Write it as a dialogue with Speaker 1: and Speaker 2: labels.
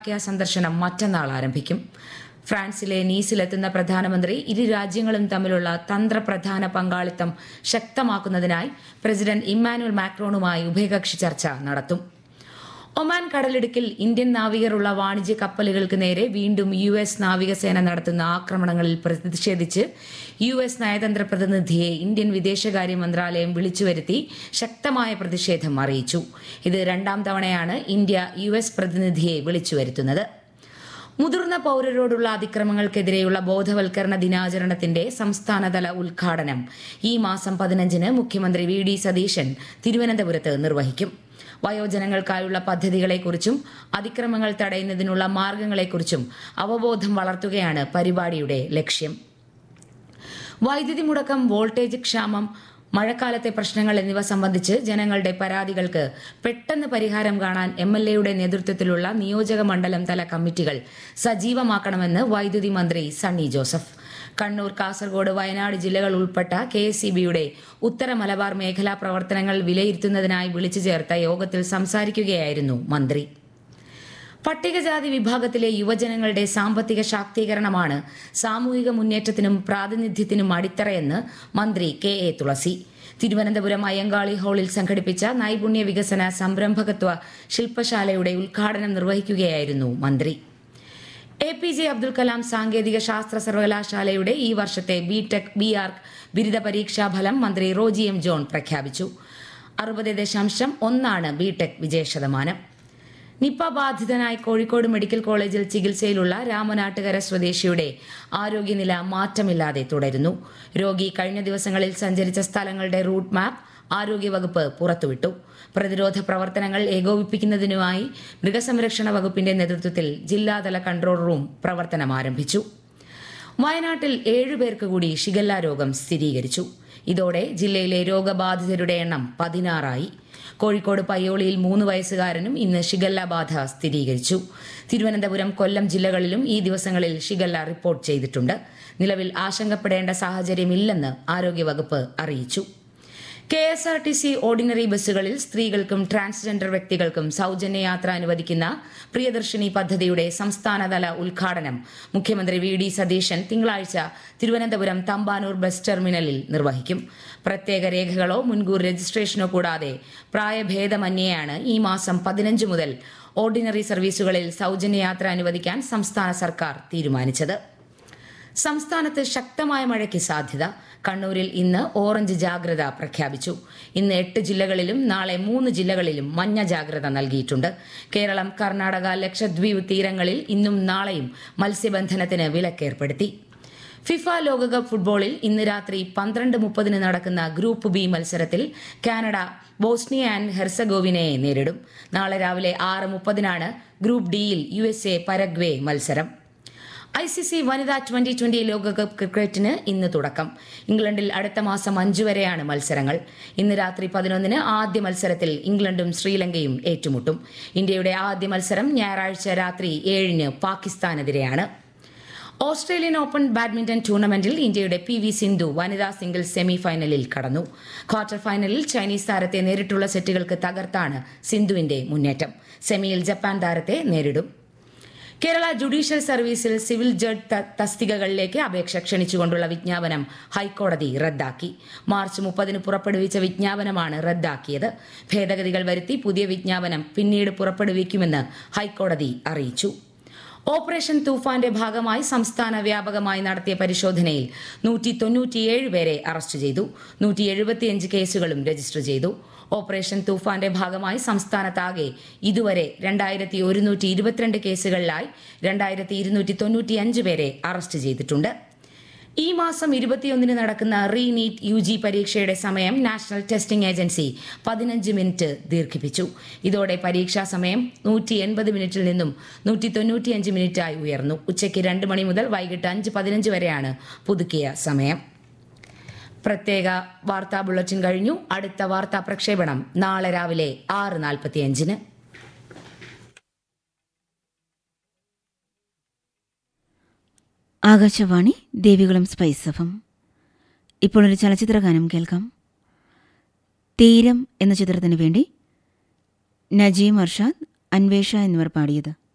Speaker 1: Slovakia സന്ദർശനം മറ്റന്നാൾ ആരംഭിക്കും ഫ്രാൻസിലെ നീസിലെത്തുന്ന പ്രധാനമന്ത്രി ഇരു രാജ്യങ്ങളും തമ്മിലുള്ള തന്ത്രപ്രധാന പങ്കാളിത്തം ശക്തമാക്കുന്നതിനായി പ്രസിഡന്റ് ഇമ്മാനുവൽ മാക്രോണുമായി ഉഭയകക്ഷി ചർച്ച നടത്തും ഒമാൻ കടലിടുക്കിൽ ഇന്ത്യൻ നാവികരുള്ള വാണിജ്യ കപ്പലുകൾക്ക് നേരെ വീണ്ടും യു എസ് നാവികസേന നടത്തുന്ന ആക്രമണങ്ങളിൽ പ്രതിഷേധിച്ച് യു എസ് നയതന്ത്ര പ്രതിനിധിയെ ഇന്ത്യൻ വിദേശകാര്യ മന്ത്രാലയം വിളിച്ചുവരുത്തി ശക്തമായ പ്രതിഷേധം അറിയിച്ചു ഇത് രണ്ടാം തവണയാണ് ഇന്ത്യ യു എസ് പ്രതിനിധിയെ വിളിച്ചുവരുത്തുന്നത് മുതിർന്ന പൌരരോടുള്ള അതിക്രമങ്ങൾക്കെതിരെയുള്ള ബോധവൽക്കരണ ദിനാചരണത്തിന്റെ സംസ്ഥാനതല ഉദ്ഘാടനം ഈ മാസം പതിനഞ്ചിന് മുഖ്യമന്ത്രി വി ഡി സതീശൻ തിരുവനന്തപുരത്ത് നിർവഹിക്കും വയോജനങ്ങൾക്കായുള്ള പദ്ധതികളെക്കുറിച്ചും അതിക്രമങ്ങൾ തടയുന്നതിനുള്ള മാർഗങ്ങളെക്കുറിച്ചും അവബോധം വളർത്തുകയാണ് പരിപാടിയുടെ ലക്ഷ്യം വൈദ്യുതി മുടക്കം വോൾട്ടേജ് ക്ഷാമം മഴക്കാലത്തെ പ്രശ്നങ്ങൾ എന്നിവ സംബന്ധിച്ച് ജനങ്ങളുടെ പരാതികൾക്ക് പെട്ടെന്ന് പരിഹാരം കാണാൻ എം എൽ എയുടെ നേതൃത്വത്തിലുള്ള നിയോജക മണ്ഡലം തല കമ്മിറ്റികൾ സജീവമാക്കണമെന്ന് വൈദ്യുതി മന്ത്രി സണ്ണി ജോസഫ് കണ്ണൂർ കാസർഗോഡ് വയനാട് ജില്ലകൾ ഉൾപ്പെട്ട കെ എസ് സി ബിയുടെ ഉത്തര മലബാർ മേഖലാ പ്രവർത്തനങ്ങൾ വിലയിരുത്തുന്നതിനായി വിളിച്ചു ചേർത്ത യോഗത്തിൽ സംസാരിക്കുകയായിരുന്നു മന്ത്രി പട്ടികജാതി വിഭാഗത്തിലെ യുവജനങ്ങളുടെ സാമ്പത്തിക ശാക്തീകരണമാണ് സാമൂഹിക മുന്നേറ്റത്തിനും പ്രാതിനിധ്യത്തിനും അടിത്തറയെന്ന് മന്ത്രി കെ എ തുളസി തിരുവനന്തപുരം അയ്യങ്കാളി ഹാളിൽ സംഘടിപ്പിച്ച നൈപുണ്യ വികസന സംരംഭകത്വ ശില്പശാലയുടെ ഉദ്ഘാടനം നിർവഹിക്കുകയായിരുന്നു മന്ത്രി A P J Abdul Kalam സാങ്കേതിക ശാസ്ത്ര സർവകലാശാലയുടെ ഈ വർഷത്തെ ബി ടെക് ബി ആർക്ക് ബിരുദ പരീക്ഷാ ഫലം മന്ത്രി റോജി എം ജോൺ പ്രഖ്യാപിച്ചു അറുപത് ദശാംശം ഒന്നാണ് ബി ടെക് വിജയശതമാനം നിപ്പ ബാധിതനായി കോഴിക്കോട് മെഡിക്കൽ കോളേജിൽ ചികിത്സയിലുള്ള രാമനാട്ടുകര സ്വദേശിയുടെ ആരോഗ്യനില മാറ്റമില്ലാതെ തുടരുന്നു രോഗി കഴിഞ്ഞ ദിവസങ്ങളിൽ സഞ്ചരിച്ച സ്ഥലങ്ങളുടെ റൂട്ട് മാപ്പ് ആരോഗ്യവകുപ്പ് പുറത്തുവിട്ടു പ്രതിരോധ പ്രവർത്തനങ്ങൾ ഏകോപിപ്പിക്കുന്നതിനുമായി മൃഗസംരക്ഷണ വകുപ്പിന്റെ നേതൃത്വത്തിൽ ജില്ലാതല കൺട്രോൾ റൂം പ്രവർത്തനം ആരംഭിച്ചു വയനാട്ടിൽ ഏഴുപേർക്ക് കൂടി ഷിഗല്ല രോഗം സ്ഥിരീകരിച്ചു ഇതോടെ ജില്ലയിലെ രോഗബാധിതരുടെ എണ്ണം പതിനാറായി കോഴിക്കോട് പയ്യോളിയിൽ മൂന്ന് വയസ്സുകാരനും ഇന്ന് ഷിഗല്ല ബാധ സ്ഥിരീകരിച്ചു തിരുവനന്തപുരം കൊല്ലം ജില്ലകളിലും ഈ ദിവസങ്ങളിൽ ഷിഗല്ല റിപ്പോർട്ട് ചെയ്തിട്ടുണ്ട് നിലവിൽ ആശങ്കപ്പെടേണ്ട സാഹചര്യമില്ലെന്ന് ആരോഗ്യവകുപ്പ് അറിയിച്ചു K S R T C ordinary ബസ്സുകളിൽ സ്ത്രീകൾക്കും ട്രാൻസ്ജെൻഡർ വ്യക്തികൾക്കും സൌജന്യ യാത്ര അനുവദിക്കുന്ന പ്രിയദർശിനി പദ്ധതിയുടെ സംസ്ഥാനതല ഉദ്ഘാടനം മുഖ്യമന്ത്രി വി ഡി സതീശൻ തിങ്കളാഴ്ച തിരുവനന്തപുരം തമ്പാനൂർ ബസ് ടെർമിനലിൽ നിർവഹിക്കും പ്രത്യേക രേഖകളോ മുൻകൂർ രജിസ്ട്രേഷനോ കൂടാതെ പ്രായഭേദമന്യേയാണ് ഈ മാസം പതിനഞ്ച് മുതൽ ഓർഡിനറി സർവീസുകളിൽ സൌജന്യ യാത്ര അനുവദിക്കാൻ സംസ്ഥാന സർക്കാർ തീരുമാനിച്ചത് സംസ്ഥാനത്ത് ശക്തമായ മഴയ്ക്ക് സാധ്യത കണ്ണൂരിൽ ഇന്ന് ഓറഞ്ച് ജാഗ്രത പ്രഖ്യാപിച്ചു ഇന്ന് എട്ട് ജില്ലകളിലും നാളെ മൂന്ന് ജില്ലകളിലും മഞ്ഞ ജാഗ്രത നൽകിയിട്ടുണ്ട് കേരളം കർണാടക ലക്ഷദ്വീപ് തീരങ്ങളിൽ ഇന്നും നാളെയും മത്സ്യബന്ധനത്തിന് വിലക്കേർപ്പെടുത്തി ഫിഫ ലോകകപ്പ് ഫുട്ബോളിൽ ഇന്ന് രാത്രി പന്ത്രണ്ട് മുപ്പതിന് നടക്കുന്ന ഗ്രൂപ്പ് ബി മത്സരത്തിൽ കാനഡ ബോസ്നിയ ആൻഡ് ഹെർസഗോവിനയെ നേരിടും നാളെ രാവിലെ ആറ് മുപ്പതിനാണ് ഗ്രൂപ്പ് ഡിയിൽ യു എസ് എ പരഗ്വേ മത്സരം ഐ സി സി വനിതാ ട്വന്റി ട്വന്റി ലോകകപ്പ് ക്രിക്കറ്റിന് ഇന്ന് തുടക്കം ഇംഗ്ലണ്ടിൽ അടുത്ത മാസം അഞ്ചു വരെയാണ് മത്സരങ്ങൾ ഇന്ന് രാത്രി പതിനൊന്നിന് ആദ്യ മത്സരത്തിൽ ഇംഗ്ലണ്ടും ശ്രീലങ്കയും ഏറ്റുമുട്ടും ഇന്ത്യയുടെ ആദ്യ മത്സരം ഞായറാഴ്ച രാത്രി ഏഴിന് പാകിസ്ഥാനെതിരെയാണ് ഓസ്ട്രേലിയൻ ഓപ്പൺ ബാഡ്മിന്റൺ ടൂർണമെന്റിൽ ഇന്ത്യയുടെ പി വി സിന്ധു വനിതാ സിംഗിൾസ് സെമി ഫൈനലിൽ കടന്നു ക്വാർട്ടർ ഫൈനലിൽ ചൈനീസ് താരത്തെ നേരിട്ടുള്ള സെറ്റുകൾക്ക് തകർത്താണ് സിന്ധുവിന്റെ മുന്നേറ്റം സെമിയിൽ ജപ്പാൻ താരത്തെ നേരിടും കേരള ജുഡീഷ്യൽ സർവീസിൽ സിവിൽ ജഡ്ജ് തസ്തികകളിലേക്ക് അപേക്ഷ ക്ഷണിച്ചുകൊണ്ടുള്ള വിജ്ഞാപനം ഹൈക്കോടതി റദ്ദാക്കി മാർച്ച് മുപ്പതിന് പുറപ്പെടുവിച്ച വിജ്ഞാപനമാണ് റദ്ദാക്കിയത് ഭേദഗതികൾ വരുത്തി പുതിയ വിജ്ഞാപനം പിന്നീട് പുറപ്പെടുവിക്കുമെന്ന് ഹൈക്കോടതി അറിയിച്ചു ഓപ്പറേഷൻ തൂഫാന്റെ ഭാഗമായി സംസ്ഥാന വ്യാപകമായി നടത്തിയ പരിശോധനയിൽ നൂറ്റി തൊണ്ണൂറ്റിയേഴ് പേരെ അറസ്റ്റ് ചെയ്തു നൂറ്റി എഴുപത്തിയഞ്ച് കേസുകളും രജിസ്റ്റർ ചെയ്തു ഓപ്പറേഷൻ തൂഫാന്റെ ഭാഗമായി സംസ്ഥാനത്താകെ ഇതുവരെ രണ്ടായിരത്തി ഒരുന്നൂറ്റി ഇരുപത്തിരണ്ട് കേസുകളിലായി രണ്ടായിരത്തി ഇരുന്നൂറ്റി തൊണ്ണൂറ്റിയഞ്ച് പേരെ അറസ്റ്റ് ചെയ്തിട്ടുണ്ട് ഈ മാസം ഇരുപത്തിയൊന്നിന് നടക്കുന്ന റീ നീറ്റ് യു ജി പരീക്ഷയുടെ സമയം നാഷണൽ ടെസ്റ്റിംഗ് ഏജൻസി പതിനഞ്ച് മിനിറ്റ് ദീർഘിപ്പിച്ചു ഇതോടെ പരീക്ഷാ സമയം നൂറ്റി എൺപത് മിനിറ്റിൽ നിന്നും നൂറ്റി തൊണ്ണൂറ്റിയഞ്ച് മിനിറ്റായി ഉയർന്നു ഉച്ചയ്ക്ക് രണ്ട് മണി മുതൽ വൈകിട്ട് അഞ്ച് പതിനഞ്ച് വരെയാണ് പുതുക്കിയ സമയം പ്രത്യേക വാർത്താ ബുള്ളറ്റിൻ കഴിഞ്ഞു അടുത്ത വാർത്താ പ്രക്ഷേപണം നാളെ രാവിലെ ആറ് നാൽപ്പത്തിയഞ്ചിന്
Speaker 2: ആകാശവാണി ദേവികുളം സ്പൈസ് എഫം ഇപ്പോൾ ഒരു ചലച്ചിത്ര ഗാനം കേൾക്കാം തീരം എന്ന ചിത്രത്തിന് വേണ്ടി നജീം അർഷാദ് അൻവേഷ എന്നിവർ പാടിയത്